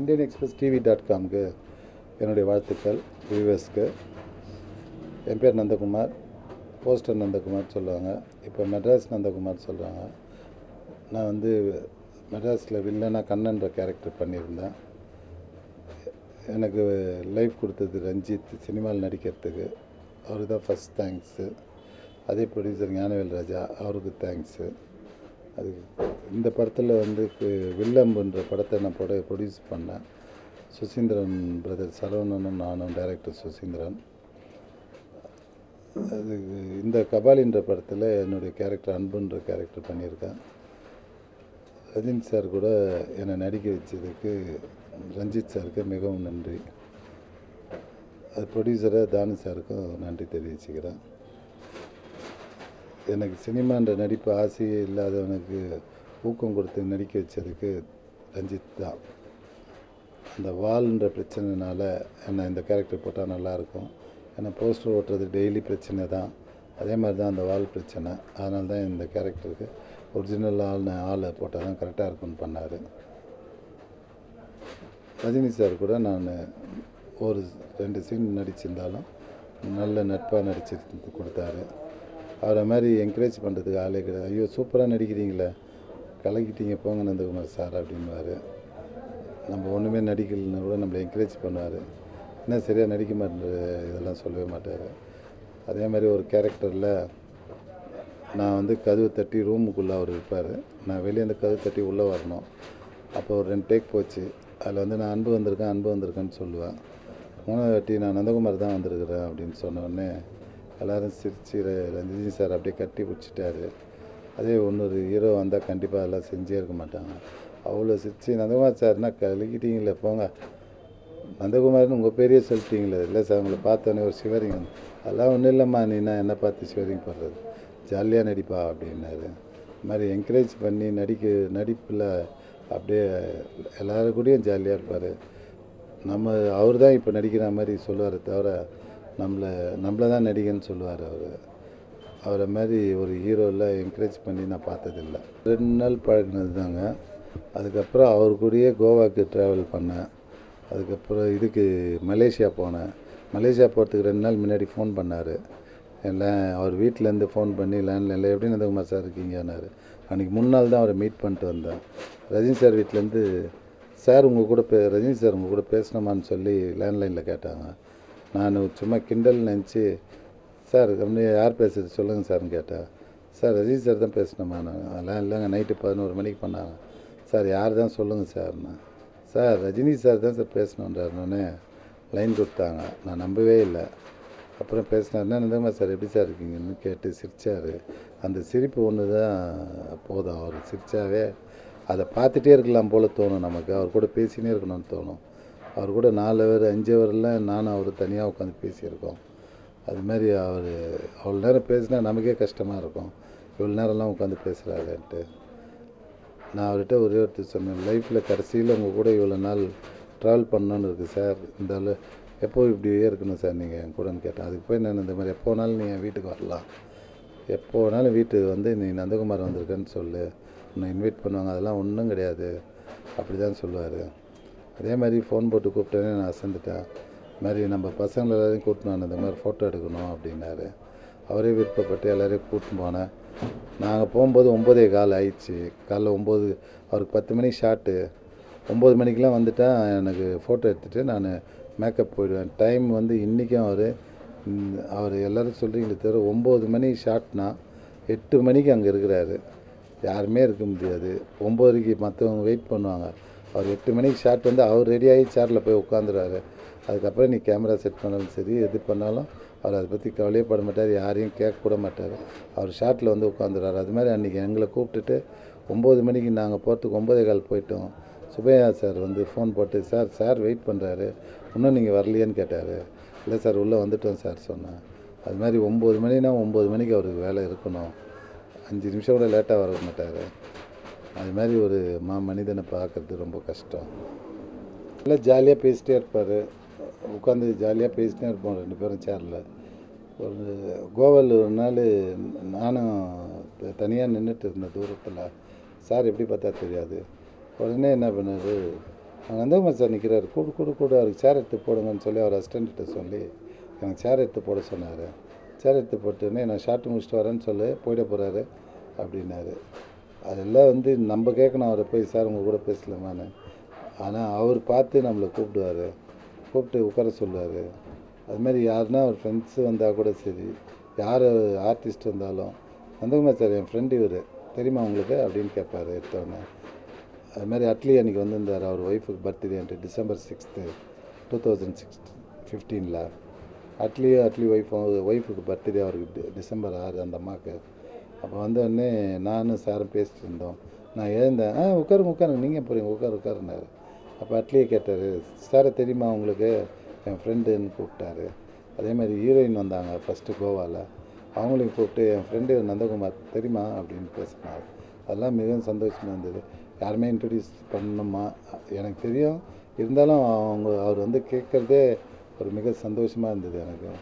Indian Express TV dot காம்க்கு என்னுடைய வாழ்த்துக்கள் வியூவர்ஸ்க்கு என் பேர் நந்தகுமார் போஸ்டர் நந்தகுமார் சொல்லுவாங்க இப்போ மெட்ராஸ் நந்தகுமார் சொல்கிறாங்க நான் வந்து மெட்ராஸில் வில்லனாக கண்ணன்ற கேரக்டர் பண்ணியிருந்தேன் எனக்கு லைஃப் கொடுத்தது ரஞ்சித் சினிமாவில் நடிக்கிறதுக்கு அவருக்கு தான் ஃபஸ்ட் தேங்க்ஸு அதே ப்ரொடியூசர் ஞானவேல் ராஜா அவருக்கு தேங்க்ஸு அது இந்த படத்தில் வந்து கு- வில்லம்புன்ற படத்தை நான் ப்ரொட ப்ரொடியூஸ் பண்ணேன் சுசீந்திரன் பிரதர் சரவணனும் நானும் டைரக்டர் சுசீந்திரன் அது இந்த கபாலின்ற படத்தில் என்னுடைய கேரக்டர் அன்புன்ற கேரக்டர் பண்ணியிருக்கேன் ரஜினி சார் கூட என்னை நடிக்க வச்சதுக்கு ரஞ்சித் சாருக்கு மிகவும் நன்றி அது ப்ரொடியூசராக தானு சாருக்கும் நன்றி தெரிவிச்சுக்கிறேன் எனக்கு சினிமான்ற நடிப்பு ஆசையே இல்லாதவனுக்கு ஊக்கம் கொடுத்து நடிக்க வச்சதுக்கு ரஞ்சித் தான் அந்த வால்ன்ற பிரச்சனைனால என்ன இந்த கேரக்டர் போட்டால் நல்லாயிருக்கும் ஏன்னா போஸ்டர் ஓட்டுறது டெய்லி பிரச்சனை தான் அதே மாதிரி தான் அந்த வால் பிரச்சனை அதனால தான் இந்த கேரக்டருக்கு ஒரிஜினல் ஆள் ஆளை போட்டால் தான் கரெக்டாக இருக்கும்னு பண்ணார் ரஜினி சார் கூட நான் ஒரு ரெண்டு சீன் நடிச்சிருந்தாலும் நல்ல நட்பாக நடிச்சு கொடுத்தாரு அவரை மாதிரி என்கரேஜ் பண்ணுறதுக்கு ஆளே கிடையாது ஐயோ சூப்பராக நடிக்கிறீங்களே கலக்கிட்டீங்க போங்க நந்தகுமார் சார் அப்படின்வாரு நம்ம ஒன்றுமே நடிக்கலைன்னா கூட நம்மளை என்கரேஜ் பண்ணுவார் என்ன சரியாக நடிக்க மாட்டேன் இதெல்லாம் சொல்லவே மாட்டார் அதே மாதிரி ஒரு கேரக்டரில் நான் வந்து கதவு தட்டி ரூமுக்குள்ளே அவர் இருப்பார் நான் வெளியே அந்த கதவு தட்டி உள்ளே வரணும் அப்போ ஒரு ரெண்டு டேக் போச்சு அதில் வந்து நான் அன்பு வந்திருக்கேன் அன்பு வந்திருக்கேன்னு சொல்லுவேன் மூணாவது வாட்டி நான் நந்தகுமார் தான் வந்திருக்கிறேன் அப்படின்னு சொன்ன உடனே எல்லோரும் சிரிச்சு ர- ரஞ்சினி சார் அப்படியே கட்டி பிடிச்சிட்டாரு அதே இன்னொரு ஹீரோ வந்தால் கண்டிப்பாக அதெல்லாம் செஞ்சே இருக்க மாட்டாங்க அவ்வளோ சிரிச்சு நந்தகுமார் சார்னா கலக்கிட்டீங்களே போங்க நந்தகுமார்னு உங்கள் பேரையே சொல்லிட்டீங்களே இல்லை சார் உங்களை பார்த்தோன்னே ஒரு சிவரிங் வந்து அதெல்லாம் ஒன்றும் இல்லைம்மா நீனா என்ன பார்த்து சிவரிங் பண்ணுறது ஜாலியாக நடிப்பா அப்படின்னாரு இந்த மாதிரி என்கரேஜ் பண்ணி நடிக்க நடிப்பில் அப்படியே எல்லாரு கூடயும் ஜாலியாக இருப்பார் நம்ம அவர் தான் இப்போ நடிக்கிற மாதிரி சொல்லுவார் தவிர நம்மளை நம்மளை தான் நடிகன்னு சொல்லுவார் அவர் அவரை மாதிரி ஒரு ஹீரோவில் என்கரேஜ் பண்ணி நான் பார்த்ததில்ல ரெண்டு நாள் பழகினது தாங்க அதுக்கப்புறம் அவர் கூடயே கோவாக்கு ட்ராவல் பண்ணேன் அதுக்கப்புறம் இதுக்கு மலேசியா போனேன் மலேசியா போகிறதுக்கு ரெண்டு நாள் முன்னாடி ஃபோன் பண்ணார் எல்லாம் அவர் வீட்டிலேருந்து ஃபோன் பண்ணி லேண்ட்லைனில் எப்படி நந்தகுமார் சார் இருக்கீங்கன்னாரு அன்றைக்கி முன்னாள் தான் அவரை மீட் பண்ணிட்டு வந்தேன் ரஜினி சார் வீட்டிலேருந்து சார் உங்கள் கூட பே ரஜினி சார் உங்கள் கூட பேசணுமான்னு சொல்லி லேண்ட்லைனில் கேட்டாங்க நான் சும்மா கிண்டல் நினச்சி சார் கம்மி யார் பேசுறது சொல்லுங்கள் சார்னு கேட்டேன் சார் ரஜினி சார் தான் பேசணுமா நான் அதெல்லாம் இல்லைங்க நைட்டு பதினோரு மணிக்கு பண்ணாங்க சார் யார் தான் சொல்லுங்கள் சார்னு சார் ரஜினி சார் தான் சார் பேசணுன்றாருனே லைன் கொடுத்தாங்க நான் நம்பவே இல்லை அப்புறம் பேசினாருன்னா நந்தகுமார் சார் எப்படி சார் இருக்கீங்கன்னு கேட்டு சிரிச்சார் அந்த சிரிப்பு ஒன்று தான் போதும் அவர் சிரிச்சாவே அதை பார்த்துட்டே இருக்கலாம் போல் தோணும் நமக்கு அவர் கூட பேசினே இருக்கணும்னு தோணும் அவர் கூட நாலு பேர் அஞ்சு பேர்லாம் நானும் அவர் தனியாக உட்காந்து பேசியிருக்கோம் அது மாதிரி அவர் அவ்வளோ நேரம் பேசினா நமக்கே கஷ்டமாக இருக்கும் இவ்வளோ நேரம்லாம் உட்காந்து பேசுகிறாருன்ட்டு நான் அவர்கிட்ட ஒரே ஒருத்தர் சொன்னேன் லைஃப்பில் கடைசியில் உங்கள் கூட இவ்வளோ நாள் ட்ராவல் பண்ணணுன்னு இருக்குது சார் இந்த ஆளு எப்போ இப்படியே இருக்கணும் சார் நீங்கள் என் கூடன்னு கேட்டேன் அதுக்கு போய் நான் இந்த மாதிரி எப்போ வேணாலும் நீ என் வீட்டுக்கு வரலாம் எப்போ வேணாலும் வீட்டுக்கு வந்து நீ நந்தகுமார் வந்திருக்கேன்னு சொல்லு உன்னை இன்வைட் பண்ணுவாங்க அதெல்லாம் ஒன்றும் கிடையாது அப்படி தான் சொல்லுவார் அதே மாதிரி ஃபோன் போட்டு கூப்பிட்டேனே நான் அசந்துட்டேன் இது மாதிரி நம்ம பசங்களை எல்லாரையும் கூட்டினு வந்து இந்த மாதிரி ஃபோட்டோ எடுக்கணும் அப்படின்னாரு அவரே விருப்பப்பட்டு எல்லாரையும் கூட்டின்னு போனேன் நாங்கள் போகும்போது ஒம்போதே கால் ஆயிடுச்சு காலைல ஒம்பது அவருக்கு பத்து மணிக்கு ஷார்ட்டு ஒம்பது மணிக்கெலாம் வந்துட்டா எனக்கு ஃபோட்டோ எடுத்துகிட்டு நான் மேக்கப் போயிடுவேன் டைம் வந்து இன்றைக்கும் அவர் அவர் எல்லோரும் சொல்கிறீங்களே தவிர ஒம்பது மணி ஷார்ட்னா எட்டு மணிக்கு அங்கே இருக்கிறாரு யாருமே இருக்க முடியாது ஒம்போதரைக்கு மற்றவங்க வெயிட் பண்ணுவாங்க அவர் எட்டு மணிக்கு ஷார்ட் வந்து அவர் ரெடியாகி சேரில் போய் உட்காந்துருவாரு அதுக்கப்புறம் நீ கேமரா செட் பண்ணாலும் சரி எது பண்ணாலும் அவர் அதை பற்றி கவலையே பட மாட்டார் யாரையும் கேட்க கூட மாட்டார் அவர் ஷார்ட்டில் வந்து உட்காந்துறாரு அது மாதிரி அன்றைக்கி எங்களை கூப்பிட்டுட்டு ஒம்பது மணிக்கு நாங்கள் போகிறதுக்கு ஒம்பதே கால் போயிட்டோம் சுபையா சார் வந்து ஃபோன் போட்டு சார் சார் வெயிட் பண்ணுறாரு இன்னும் நீங்கள் வரலையேன்னு கேட்டார் இல்லை சார் உள்ளே வந்துட்டோம் சார் சொன்னேன் அது மாதிரி ஒம்பது மணினா ஒம்பது மணிக்கு அவருக்கு வேலை இருக்கணும் அஞ்சு நிமிஷம் கூட லேட்டாக வர மாட்டார் அது மாதிரி ஒரு மா மனிதனை பார்க்கறது ரொம்ப கஷ்டம் நல்லா ஜாலியாக பேசிட்டே இருப்பார் உட்காந்து ஜாலியாக பேசிட்டே இருப்போம் ரெண்டு பேரும் சேரில் ஒரு கோவாவில் ஒரு நாள் நானும் தனியாக நின்றுட்டு இருந்தேன் தூரத்தில் சார் எப்படி பார்த்தா தெரியாது உடனே என்ன பண்ணார் நந்தகுமார் சார் நிற்கிறாரு கூடு கூடு கூடு அவருக்கு சேர் எடுத்து போடுங்கன்னு சொல்லி அவர் அசிஸ்டண்ட்டை சொல்லி எனக்கு சேர் எடுத்து போட சொன்னார் சேர் எடுத்து போட்டுன்னு நான் ஷார்ட் முடிச்சுட்டு வரேன்னு சொல்லி போயிட போகிறாரு அப்படின்னாரு அதெல்லாம் வந்து நம்ம கேட்கணும் அவரை போய் சார் உங்கள் கூட பேசலாமான்னு ஆனால் அவர் பார்த்து நம்மளை கூப்பிடுவார் கூப்பிட்டு உட்கார சொல்லுவார் அது மாதிரி யாருன்னா அவர் ஃப்ரெண்ட்ஸு வந்தால் கூட சரி யார் ஆர்டிஸ்ட் வந்தாலும் நந்தகுமார் சார் என் ஃப்ரெண்டு இவர் தெரியுமா உங்களுக்கு அப்படின்னு கேட்பார் எடுத்தோடனே அது மாதிரி அட்லி அன்றைக்கி வந்திருந்தார் அவர் ஒய்ஃபுக்கு பர்த்டேன்ட்டு December sixth two thousand six ஃபிஃப்டீனில் அட்லி அட்லி ஒய்ஃபும் ஒய்ஃபுக்கு பர்த்டே அவருக்கு டி- டிசம்பர் ஆறு அந்த அம்மாவுக்கு அப்போ வந்தோடனே நானும் சாரும் பேசிட்டு இருந்தோம் நான் எழுந்தேன் ஆ உட்காருங்க உட்காருங்க நீங்கள் போகிறீங்க உட்காரு உட்காருனாரு அப்போ அட்லியே கேட்டார் சாரை தெரியுமா உங்களுக்கு என் ஃப்ரெண்டுன்னு கூப்பிட்டாரு அதே மாதிரி ஹீரோயின் வந்தாங்க ஃபஸ்ட்டு கோவாவில் அவங்களையும் கூப்பிட்டு என் ஃப்ரெண்டு நந்தகுமார் தெரியுமா அப்படின்னு பேசினார் அதெல்லாம் மிகவும் சந்தோஷமாக இருந்தது யாருமே இன்ட்ரடியூஸ் பண்ணணுமா எனக்கு தெரியும் இருந்தாலும் அவங்க அவர் வந்து கேட்குறதே ஒரு மிக சந்தோஷமாக இருந்தது எனக்கு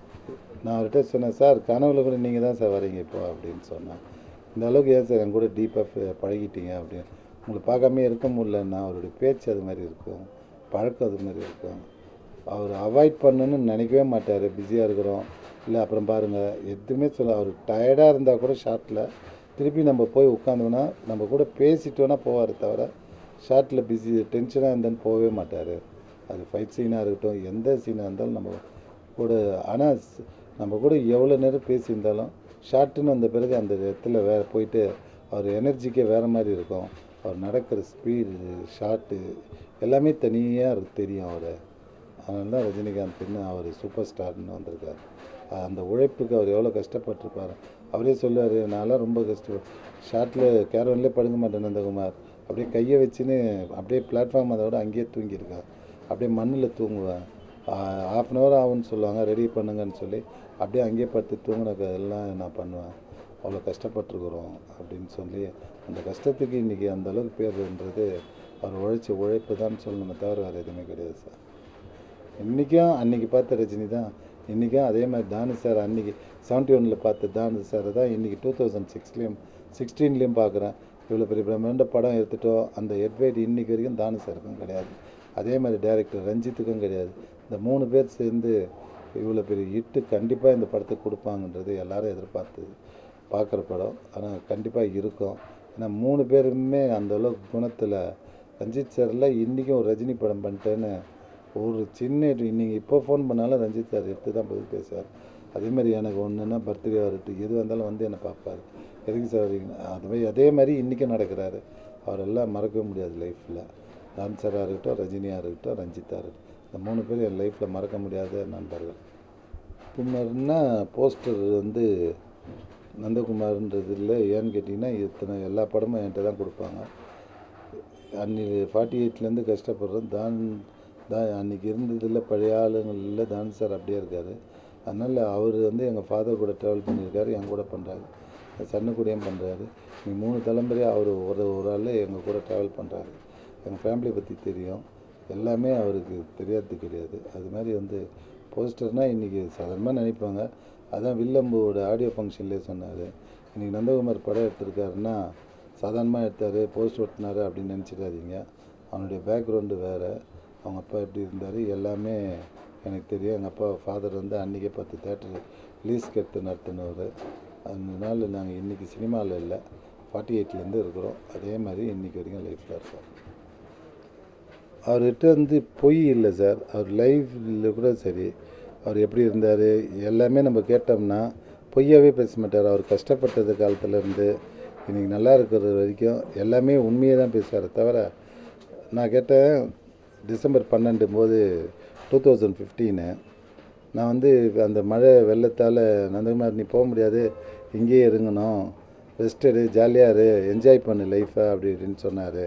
நான் அவர்கிட்ட சொன்னேன் சார் கனவுல கூட நீங்கள் தான் சார் வரீங்க இப்போ அப்படின்னு சொன்னேன் இந்த அளவுக்கு ஏன் சார் என் கூட டீப்பாக பழகிட்டீங்க அப்படின்னு உங்களை பார்க்காம இருக்க முடியலன்னா அவருடைய பேச்சு அது மாதிரி இருக்கும் பழக்கம் அது மாதிரி இருக்கும் அவர் அவாய்ட் பண்ணணும்னு நினைக்கவே மாட்டார் பிஸியாக இருக்கிறோம் இல்லை அப்புறம் பாருங்கள் எதுவுமே சொல்ல அவர் டயர்டாக இருந்தால் கூட ஷார்ட்டில் திருப்பி நம்ம போய் உட்காந்தோன்னா நம்ம கூட பேசிட்டோன்னா போவார் தவிர ஷார்ட்டில் பிஸி டென்ஷனாக இருந்தாலும் போகவே மாட்டார் அது ஃபைட் சீனாக இருக்கட்டும் எந்த சீனாக இருந்தாலும் நம்ம கூட ஆனால் ஸ்- நம்ம கூட எவ்வளோ நேரம் பேசியிருந்தாலும் ஷார்ட்டுன்னு வந்த பிறகு அந்த இடத்துல வேறு போயிட்டு அவர் எனர்ஜிக்கே வேறு மாதிரி இருக்கும் அவர் நடக்கிற ஸ்பீடு ஷார்ட்டு எல்லாமே தனியாக தெரியும் அவர் அதனால தான் ரஜினிகாந்த் இன்னும் அவர் சூப்பர் ஸ்டார்னு வந்திருக்கார் அந்த உழைப்புக்கு அவர் எவ்வளோ கஷ்டப்பட்டிருப்பார் அவரே சொல்லுவார் நான்லாம் ரொம்ப கஷ்டம் ஷார்ட்டில் கேரவன்லேயே படுக்க மாட்டேன் நந்தகுமார் அப்படியே கையை வச்சுன்னு அப்படியே பிளாட்ஃபார்ம் அதோட அங்கேயே தூங்கியிருக்கேன் அப்படியே மண்ணில் தூங்குவேன் ஆஃப் அன் ஹவர் ஆகும்னு சொல்லுவாங்க ரெடி பண்ணுங்கன்னு சொல்லி அப்படியே அங்கேயே படுத்து தூங்குன எல்லாம் நான் பண்ணுவேன் அவ்வளோ கஷ்டப்பட்டுருக்குறோம் அப்படின்னு சொல்லி அந்த கஷ்டத்துக்கு இன்றைக்கி அந்த அளவுக்கு பேருன்றது அவர் உழைச்ச உழைப்பு தான் சொல்லணுமே தவிர வேறு எதுவுமே கிடையாது சார் இன்றைக்கும் அன்றைக்கி பார்த்த ரஜினி தான் இன்றைக்கும் அதே மாதிரி தானு சார் அன்றைக்கி செவன்ட்டி ஒனில் பார்த்த தானு சார் தான் இன்றைக்கி டூ தௌசண்ட் சிக்ஸ்லேயும் சிக்ஸ்டீன்லேயும் பார்க்குறேன் இவ்வளோ பெரிய பிரம்மாண்ட படம் எடுத்துட்டோம் அந்த ஹெட்வைட் இன்றைக்கி வரைக்கும் தானு சாருக்கும் கிடையாது அதே மாதிரி டைரக்டர் ரஞ்சித்துக்கும் கிடையாது இந்த மூணு பேர் சேர்ந்து இவ்வளோ பெரிய ஹிட்டு கண்டிப்பாக இந்த படத்துக்கு கொடுப்பாங்கன்றது எல்லாரும் எதிர்பார்த்து பார்க்குற படம் ஆனால் கண்டிப்பாக இருக்கும் ஏன்னா மூணு பேருமே அந்த அளவுக்கு குணத்தில் ரஞ்சித் சாரில் இன்றைக்கும் ஒரு ரஜினி படம் பண்ணிட்டேன்னு ஒரு சின்ன நீங்கள் இப்போ ஃபோன் பண்ணாலும் ரஞ்சித் சார் எடுத்து தான் பதில் பேசுவார் அதே மாதிரி எனக்கு ஒன்றுன்னா பர்த்டே வரட்டும் எது வந்தாலும் வந்து என்னை பார்ப்பார் எதுக்கு சார் வரீங்க அது மாதிரி அதே மாதிரி இன்றைக்கும் நடக்கிறாரு அவரெல்லாம் மறக்கவே முடியாது லைஃப்பில் டான் சாராக இருக்கட்டும் ரஜினியாக இருக்கட்டும் ரஞ்சித்தாக இருக்கட்டும் இந்த மூணு பேர் என் லைஃப்பில் மறக்க முடியாத நண்பர்கள் குமார்னா போஸ்டர் வந்து நந்தகுமார்ன்றதில் ஏன்னு கேட்டிங்கன்னா இத்தனை எல்லா படமும் என்கிட்ட தான் கொடுப்பாங்க அன்னைக்கு ஃபார்ட்டி எயிட்லேருந்து கஷ்டப்படுறோம் தான் தான் அன்றைக்கி இருந்ததில் பழைய ஆளுங்களில் தான் சார் அப்படியே இருக்கார் அதனால் அவர் வந்து எங்கள் ஃபாதர் கூட ட்ராவல் பண்ணியிருக்காரு என் கூட பண்ணுறாரு சன்னு கூடயும் பண்ணுறாரு நீங்கள் மூணு தலைமுறையாக அவர் ஒரு ஒரு ஆள் எங்கள் கூட ட்ராவல் பண்ணுறாரு எங்கள் ஃபேமிலியை பற்றி தெரியும் எல்லாமே அவருக்கு தெரியாது கிடையாது அது மாதிரி வந்து போஸ்டர்னால் இன்றைக்கி சாதாரணமாக நினைப்பாங்க அதான் வில்லம்புவோட ஆடியோ ஃபங்க்ஷன்லேயே சொன்னார் இன்றைக்கி நந்தகுமார் படம் எடுத்திருக்காருன்னா சாதாரணமாக எடுத்தார் போஸ்ட் ஒட்டினாரு அப்படின்னு நினச்சிடாதீங்க அவனுடைய பேக்ரவுண்டு வேறு அவங்க அப்பா எப்படி இருந்தார் எல்லாமே எனக்கு தெரியும் எங்கள் அப்பா ஃபாதர் வந்து அன்றைக்கே பத்து தேட்டர் லீஸ்க்கு எடுத்து நடத்தினவர் அதனால நாங்கள் இன்றைக்கி சினிமாவில் இல்லை ஃபார்ட்டி எயிட்லேருந்து இருக்கிறோம் அதே மாதிரி இன்றைக்கி வரைக்கும் லைஃப்பில் இருக்கோம் அவர்கிட்ட வந்து பொய் இல்லை சார் அவர் லைஃப்பில் கூட சரி அவர் எப்படி இருந்தார் எல்லாமே நம்ம கேட்டோம்னா பொய்யாவே பேச மாட்டார் அவர் கஷ்டப்பட்டது காலத்துலேருந்து இன்றைக்கி நல்லா இருக்கிற வரைக்கும் எல்லாமே உண்மையை தான் பேசுவார் தவிர நான் கேட்டேன் டிசம்பர் பன்னெண்டு போது டூ தௌசண்ட் ஃபிஃப்டீனு நான் வந்து அந்த மழை வெள்ளத்தால் நந்தகுமார் நீ போக முடியாது இங்கேயே இருங்கணும் ரெஸ்ட் எடு ஜாலியாக இரு என்ஜாய் பண்ணு லைஃப்பை அப்படி இப்படின்னு சொன்னார்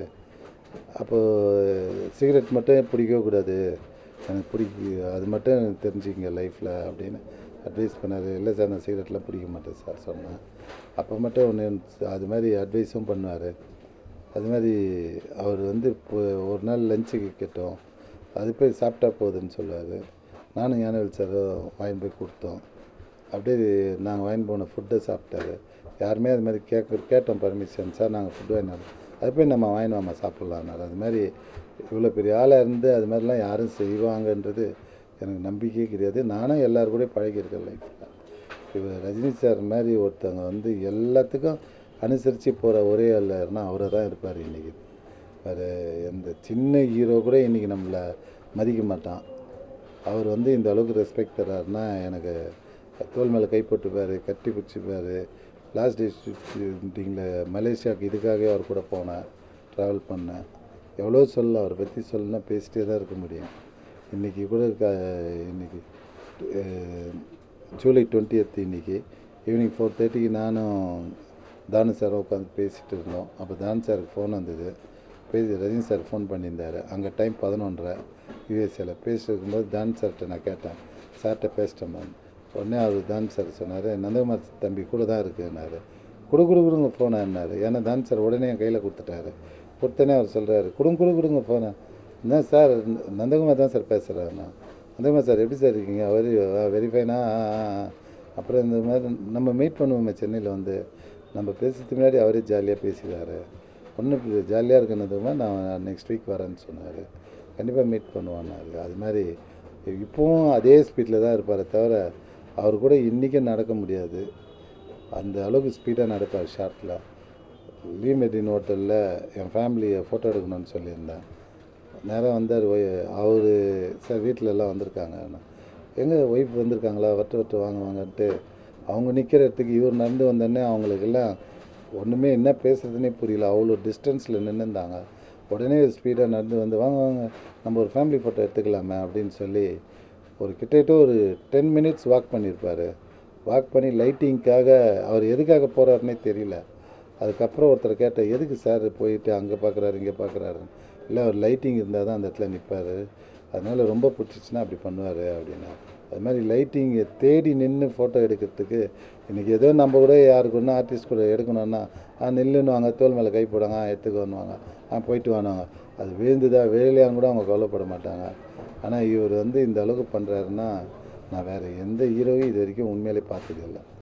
அப்போது சிகரெட் மட்டும் பிடிக்கவே கூடாது எனக்கு பிடிக்க அது மட்டும் எனக்கு தெரிஞ்சுக்கங்க லைஃப்பில் அப்படின்னு அட்வைஸ் பண்ணார் இல்லை சார் நான் சிகரெட்லாம் பிடிக்க மாட்டேன் சார் சொன்னேன் அப்போ மட்டும் ஒன்று அது மாதிரி அட்வைஸும் பண்ணுவார் அது மாதிரி அவர் வந்து இப்போ ஒரு நாள் லஞ்சுக்கு கேட்டோம் அது போய் சாப்பிட்டா போகுதுன்னு சொல்லுவார் நானும் ஞானவேல் சாரும் வாங்கி போய் கொடுத்தோம் அப்படியே நாங்கள் வாங்கி போன ஃபுட்டை சாப்பிட்டாரு யாருமே அது மாதிரி கேட்க கேட்டோம் பர்மிஷன் சார் நாங்கள் ஃபுட் வாங்கினோம் அது போய் நம்ம வாங்கிட்டு வாமா சாப்பிட்லான்னாரு அது மாதிரி இவ்வளோ பெரிய ஆளாக இருந்து அது மாதிரிலாம் யாரும் செய்வாங்கன்றது எனக்கு நம்பிக்கையே கிடையாது நானும் எல்லாரும் கூட பழகியிருக்கேன் லைஃப்பில் இவர் ரஜினி சார் மாதிரி ஒருத்தவங்க வந்து எல்லாத்துக்கும் அனுசரித்து போகிற ஒரே ஆள்னா அவரை தான் இருப்பார் இன்றைக்கி வேறு எந்த சின்ன ஹீரோ கூட இன்றைக்கி நம்மளை மதிக்க மாட்டான் அவர் வந்து இந்த அளவுக்கு ரெஸ்பெக்ட் தர்றாருன்னா எனக்கு தோல் மேலே கை போட்டுப்பார் கட்டி பிடிச்சிப்பார் லாஸ்ட் டே ஷூட்டிங்கில் மலேசியாவுக்கு இதுக்காகவே அவர் கூட போனேன் ட்ராவல் பண்ணேன் எவ்வளோ சொல்லலாம் அவரை பற்றி சொல்லணும்னா பேசிட்டே தான் இருக்க முடியும் இன்றைக்கி கூட க இன்றைக்கி ஜூலை டுவெண்ட்டி இன்றைக்கி ஈவினிங் ஃபோர் தேர்ட்டிக்கு நானும் தானு சாரும் உட்காந்து பேசிகிட்டு இருந்தோம் அப்போ தானு சாருக்கு ஃபோன் வந்தது பேசி ரஜினி சார் ஃபோன் பண்ணியிருந்தார் அங்கே டைம் பதினொன்றரை யூஎஸ்ஏல பேசிட்டு இருக்கும்போது தானு சார்கிட்ட நான் கேட்டேன் சார்கிட்ட பேசிட்டேன் உடனே அவர் தானு சார் சொன்னார் நந்தகுமார் தம்பி கூட தான் இருக்குன்னாரு கொடு கொடு கொடுங்க ஃபோனை என்னாரு ஏன்னா தானு சார் உடனே என் கையில் கொடுத்துட்டாரு கொடுத்தனே அவர் சொல்கிறாரு கொடுங்க கொடு கொடுங்க ஃபோனை என்ன சார் நந்தகுமார் தான் சார் பேசுகிறேன் நான் நந்தகுமார் சார் எப்படி சார் இருக்கீங்க வெரி வெரி ஃபைனா அப்புறம் இந்த மாதிரி நம்ம மீட் பண்ணுவோமே சென்னையில் வந்து நம்ம பேசுறதுக்கு முன்னாடி அவரே ஜாலியாக பேசிடுவார் ஒன்றும் ஜாலியாக இருக்கிறதுமா நான் நெக்ஸ்ட் வீக் வரேன்னு சொன்னார் கண்டிப்பாக மீட் பண்ணுவான்னாரு அது மாதிரி இப்போவும் அதே ஸ்பீடில் தான் இருப்பாரே தவிர அவர் கூட இன்றைக்கும் நடக்க முடியாது அந்த அளவுக்கு ஸ்பீடாக நடப்பார் ஷார்ட்டில் லீ மெட்டின் ஹோட்டலில் என் ஃபேமிலியை ஃபோட்டோ எடுக்கணும்னு சொல்லியிருந்தேன் நேராக வந்தார் ஒய் அவர் சார் வீட்டில் எல்லாம் வந்திருக்காங்க எங்கே ஒய்ஃப் வந்திருக்காங்களா வட்டு வட்டு வாங்க வாங்கன்ட்டு அவங்க நிற்கிற இடத்துக்கு இவர் நடந்து வந்தோடனே அவங்களுக்கெல்லாம் ஒன்றுமே என்ன பேசுறதுனே புரியல அவ்வளோ டிஸ்டன்ஸில் நின்றுந்தாங்க உடனே ஸ்பீடாக நடந்து வந்து வாங்க வாங்க நம்ம ஒரு ஃபேமிலி ஃபோட்டோ எடுத்துக்கலாமே அப்படின்னு சொல்லி ஒரு கிட்டத்தட்ட ஒரு டென் மினிட்ஸ் வாக் பண்ணியிருப்பார் வாக் பண்ணி லைட்டிங்க்காக அவர் எதுக்காக போகிறாருனே தெரியல அதுக்கப்புறம் ஒருத்தர் கேட்டேன் எதுக்கு சார் போயிட்டு அங்கே பார்க்குறாரு இங்கே பார்க்குறாரு இல்லை அவர் லைட்டிங் இருந்தால் தான் அந்த இடத்துல நிற்பார் அதனால் ரொம்ப பிடிச்சிச்சின்னா அப்படி பண்ணுவார் அப்படின்னா அது மாதிரி லைட்டிங்கை தேடி நின்று ஃபோட்டோ எடுக்கிறதுக்கு இன்றைக்கி ஏதோ நம்ம கூட யாருக்கு ஒன்றும் ஆர்டிஸ்ட் கூட எடுக்கணும்னா ஆ நில்லுன்னுவாங்க தோல் மேலே கை போடுவாங்க ஆ எடுத்துக்கோன்னுவாங்க ஆ போயிட்டு வானுவாங்க அது விழுந்துதா வேலையான்னு கூட அவங்க கவலைப்பட மாட்டாங்க ஆனால் இவர் வந்து இந்த அளவுக்கு பண்ணுறாருன்னா நான் வேறு எந்த ஹீரோவையும் இது வரைக்கும் உண்மையிலே பார்த்ததில்லை